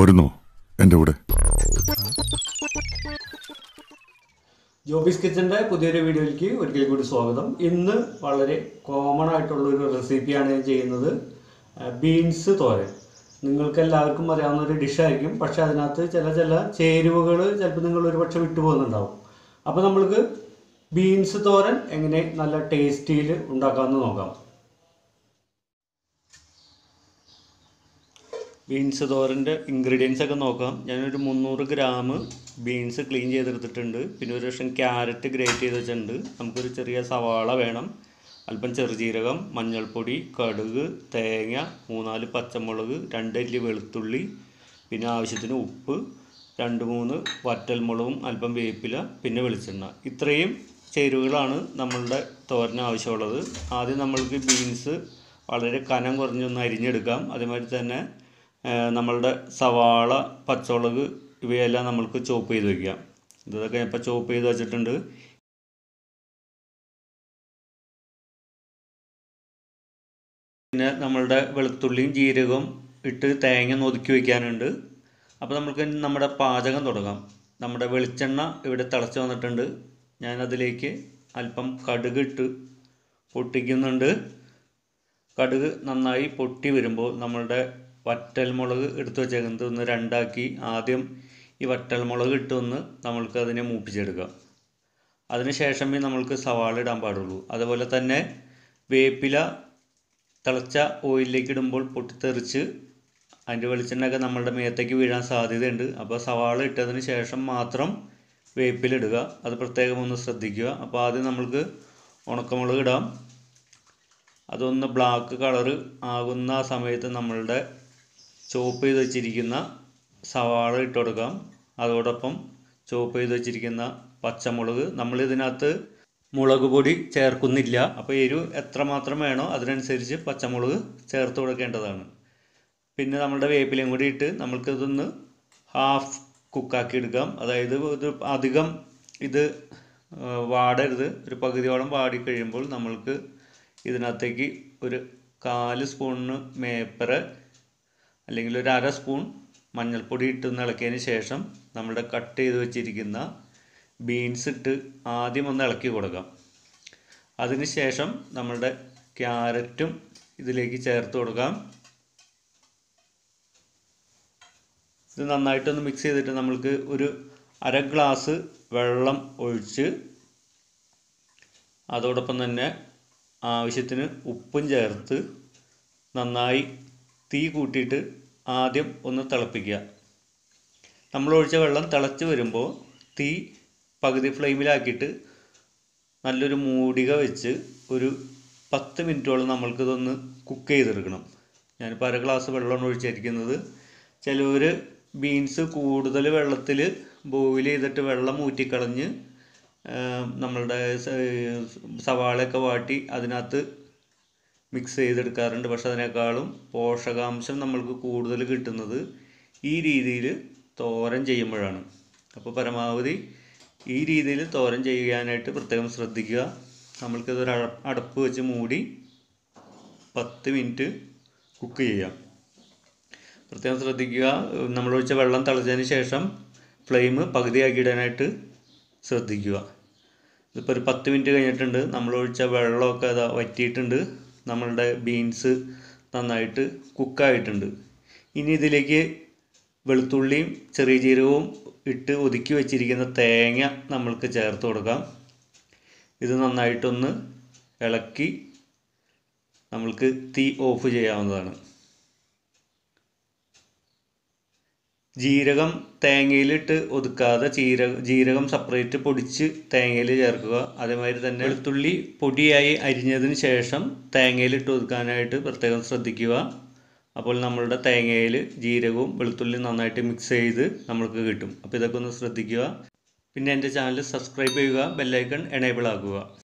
പോരുന്നോ എൻ്റെ കൂടെ ജോബീസ് കിച്ചൻ്റെ പുതിയൊരു വീഡിയോയിലേക്ക് ഒരിക്കൽ കൂടി സ്വാഗതം ഇന്ന് വളരെ കോമൺ ആയിട്ടുള്ള ഒരു റെസിപ്പിയാണ് ഞാൻ ചെയ്യുന്നത് ബീൻസ് തോരൻ നിങ്ങൾക്ക് എല്ലാവർക്കും അറിയാവുന്ന ഒരു ഡിഷായിരിക്കും പക്ഷെ അതിനകത്ത് ചില ചില ചേരുവകൾ ചിലപ്പോൾ നിങ്ങൾ ഒരു പക്ഷെ വിട്ടുപോകുന്നുണ്ടാവും അപ്പോൾ നമ്മൾക്ക് ബീൻസ് തോരൻ എങ്ങനെ നല്ല ടേസ്റ്റിയിൽ ഉണ്ടാക്കാമെന്ന് നോക്കാം ബീൻസ് തോരൻ്റെ ഇൻഗ്രീഡിയൻസ് ഒക്കെ നോക്കാം ഞാനൊരു മുന്നൂറ് ഗ്രാം ബീൻസ് ക്ലീൻ ചെയ്തെടുത്തിട്ടുണ്ട് പിന്നെ ഒരു ലക്ഷം ക്യാരറ്റ് ഗ്രേറ്റ് ചെയ്ത് വെച്ചിട്ടുണ്ട് നമുക്കൊരു ചെറിയ സവാള വേണം അല്പം ചെറുജീരകം മഞ്ഞൾപ്പൊടി കടുക് തേങ്ങ മൂന്നാല് പച്ചമുളക് രണ്ട് അല്ലി വെളുത്തുള്ളി പിന്നെ ആവശ്യത്തിന് ഉപ്പ് രണ്ട് മൂന്ന് വറ്റൽമുളകും അല്പം വേപ്പില പിന്നെ വെളിച്ചെണ്ണ ഇത്രയും ചേരുവകളാണ് നമ്മളുടെ തോരന് ആവശ്യമുള്ളത് ആദ്യം നമ്മൾക്ക് ബീൻസ് വളരെ കനം കുറഞ്ഞൊന്ന് അരിഞ്ഞെടുക്കാം അതേമാതിരി തന്നെ നമ്മളുടെ സവാള പച്ചമുളക് ഇവയെല്ലാം നമ്മൾക്ക് ചോപ്പ് ചെയ്ത് വയ്ക്കാം ഇതൊക്കെ ഇപ്പോൾ ചോപ്പ് ചെയ്ത് വെച്ചിട്ടുണ്ട് പിന്നെ നമ്മളുടെ വെളുത്തുള്ളിയും ജീരകവും ഇട്ട് തേങ്ങ ഒതുക്കി വയ്ക്കാനുണ്ട് അപ്പോൾ നമുക്ക് നമ്മുടെ പാചകം തുടങ്ങാം നമ്മുടെ വെളിച്ചെണ്ണ ഇവിടെ തിളച്ച് വന്നിട്ടുണ്ട് ഞാനതിലേക്ക് അല്പം കടുക് ഇട്ട് പൊട്ടിക്കുന്നുണ്ട് കടുക് നന്നായി പൊട്ടി വരുമ്പോൾ നമ്മളുടെ വറ്റൽമുളക് എടുത്തു വെച്ചേക്കുന്നത് ഒന്ന് രണ്ടാക്കി ആദ്യം ഈ വറ്റൽമുളക് ഇട്ടൊന്ന് നമ്മൾക്ക് അതിനെ മൂപ്പിച്ചെടുക്കാം അതിന് ശേഷമേ നമ്മൾക്ക് സവാള ഇടാൻ പാടുള്ളൂ അതുപോലെ തന്നെ വേപ്പില തിളച്ച ഓയിലിലേക്ക് ഇടുമ്പോൾ പൊട്ടിത്തെറിച്ച് അതിൻ്റെ വെളിച്ചെണ്ണയൊക്കെ നമ്മളുടെ മേത്തേക്ക് വീഴാൻ സാധ്യതയുണ്ട് അപ്പോൾ സവാള ഇട്ടതിന് ശേഷം മാത്രം വേപ്പിലിടുക അത് പ്രത്യേകം ഒന്ന് ശ്രദ്ധിക്കുക അപ്പോൾ ആദ്യം നമ്മൾക്ക് ഉണക്കമുളക് ഇടാം അതൊന്ന് ബ്ലാക്ക് കളറ് ആകുന്ന സമയത്ത് നമ്മളുടെ ചോപ്പ് ചെയ്ത് വെച്ചിരിക്കുന്ന സവാള ഇട്ട് കൊടുക്കാം അതോടൊപ്പം ചോപ്പ് ചെയ്ത് വെച്ചിരിക്കുന്ന പച്ചമുളക് നമ്മൾ ഇതിനകത്ത് മുളക് പൊടി ചേർക്കുന്നില്ല അപ്പോൾ എരിവ് എത്രമാത്രം വേണോ അതിനനുസരിച്ച് പച്ചമുളക് ചേർത്ത് കൊടുക്കേണ്ടതാണ് പിന്നെ നമ്മളുടെ വേപ്പിലയും കൂടി ഇട്ട് നമ്മൾക്കിതൊന്ന് ഹാഫ് കുക്കാക്കി എടുക്കാം അതായത് ഇത് അധികം ഇത് വാടരുത് ഒരു പകുതിയോളം വാടി കഴിയുമ്പോൾ നമ്മൾക്ക് ഇതിനകത്തേക്ക് ഒരു കാല് സ്പൂണിന് മേപ്പര അല്ലെങ്കിൽ ഒരു അര സ്പൂൺ മഞ്ഞൾപ്പൊടി ഇട്ട് ഇളക്കിയതിന് ശേഷം നമ്മുടെ കട്ട് ചെയ്ത് വെച്ചിരിക്കുന്ന ബീൻസ് ഇട്ട് ആദ്യം ഒന്ന് ഇളക്കി കൊടുക്കാം അതിന് ശേഷം നമ്മളുടെ ക്യാരറ്റും ഇതിലേക്ക് ചേർത്ത് കൊടുക്കാം ഇത് നന്നായിട്ടൊന്ന് മിക്സ് ചെയ്തിട്ട് നമ്മൾക്ക് ഒരു അര ഗ്ലാസ് വെള്ളം ഒഴിച്ച് അതോടൊപ്പം തന്നെ ആവശ്യത്തിന് ഉപ്പും ചേർത്ത് നന്നായി തീ കൂട്ടിയിട്ട് ആദ്യം ഒന്ന് തിളപ്പിക്കുക നമ്മൾ ഒഴിച്ച വെള്ളം തിളച്ച് വരുമ്പോൾ തീ പകുതി ഫ്ലെയിമിലാക്കിയിട്ട് നല്ലൊരു മൂടിക വെച്ച് ഒരു പത്ത് മിനിറ്റോളം നമ്മൾക്കിതൊന്ന് കുക്ക് ചെയ്തെടുക്കണം ഞാനിപ്പോൾ അര ഗ്ലാസ് വെള്ളമാണ് ഒഴിച്ചിരിക്കുന്നത് ചിലവർ ബീൻസ് കൂടുതൽ വെള്ളത്തിൽ ബോയിൽ ചെയ്തിട്ട് വെള്ളം ഊറ്റിക്കളഞ്ഞ് നമ്മളുടെ സവാളയൊക്കെ വാട്ടി അതിനകത്ത് മിക്സ് ചെയ്തെടുക്കാറുണ്ട് പക്ഷെ അതിനേക്കാളും പോഷകാംശം നമ്മൾക്ക് കൂടുതൽ കിട്ടുന്നത് ഈ രീതിയിൽ തോരൻ ചെയ്യുമ്പോഴാണ് അപ്പോൾ പരമാവധി ഈ രീതിയിൽ തോരൻ ചെയ്യാനായിട്ട് പ്രത്യേകം ശ്രദ്ധിക്കുക നമ്മൾക്കിതൊരു അടപ്പ് വെച്ച് മൂടി പത്ത് മിനിറ്റ് കുക്ക് ചെയ്യാം പ്രത്യേകം ശ്രദ്ധിക്കുക നമ്മൾ ഒഴിച്ച വെള്ളം തിളച്ചതിന് ശേഷം ഫ്ലെയിം പകുതിയാക്കിയിടാനായിട്ട് ശ്രദ്ധിക്കുക ഇതിപ്പോൾ ഒരു പത്ത് മിനിറ്റ് കഴിഞ്ഞിട്ടുണ്ട് നമ്മൾ ഒഴിച്ച വെള്ളമൊക്കെ അത് വറ്റിയിട്ടുണ്ട് നമ്മളുടെ ബീൻസ് നന്നായിട്ട് കുക്കായിട്ടുണ്ട് ഇനി ഇതിലേക്ക് വെളുത്തുള്ളിയും ചെറിയ ജീരകവും ഇട്ട് ഒതുക്കി വെച്ചിരിക്കുന്ന തേങ്ങ നമ്മൾക്ക് ചേർത്ത് കൊടുക്കാം ഇത് നന്നായിട്ടൊന്ന് ഇളക്കി നമ്മൾക്ക് തീ ഓഫ് ചെയ്യാവുന്നതാണ് ജീരകം തേങ്ങയിലിട്ട് ഒതുക്കാതെ ജീരക ജീരകം സെപ്പറേറ്റ് പൊടിച്ച് തേങ്ങയിൽ ചേർക്കുക അതേമാതിരി തന്നെ വെളുത്തുള്ളി പൊടിയായി അരിഞ്ഞതിന് ശേഷം തേങ്ങയിലിട്ട് ഒതുക്കാനായിട്ട് പ്രത്യേകം ശ്രദ്ധിക്കുക അപ്പോൾ നമ്മളുടെ തേങ്ങയിൽ ജീരകവും വെളുത്തുള്ളിയും നന്നായിട്ട് മിക്സ് ചെയ്ത് നമ്മൾക്ക് കിട്ടും അപ്പോൾ ഇതൊക്കെ ഒന്ന് ശ്രദ്ധിക്കുക പിന്നെ എൻ്റെ ചാനൽ സബ്സ്ക്രൈബ് ചെയ്യുക ബെല്ലൈക്കൺ എനേബിൾ ആക്കുക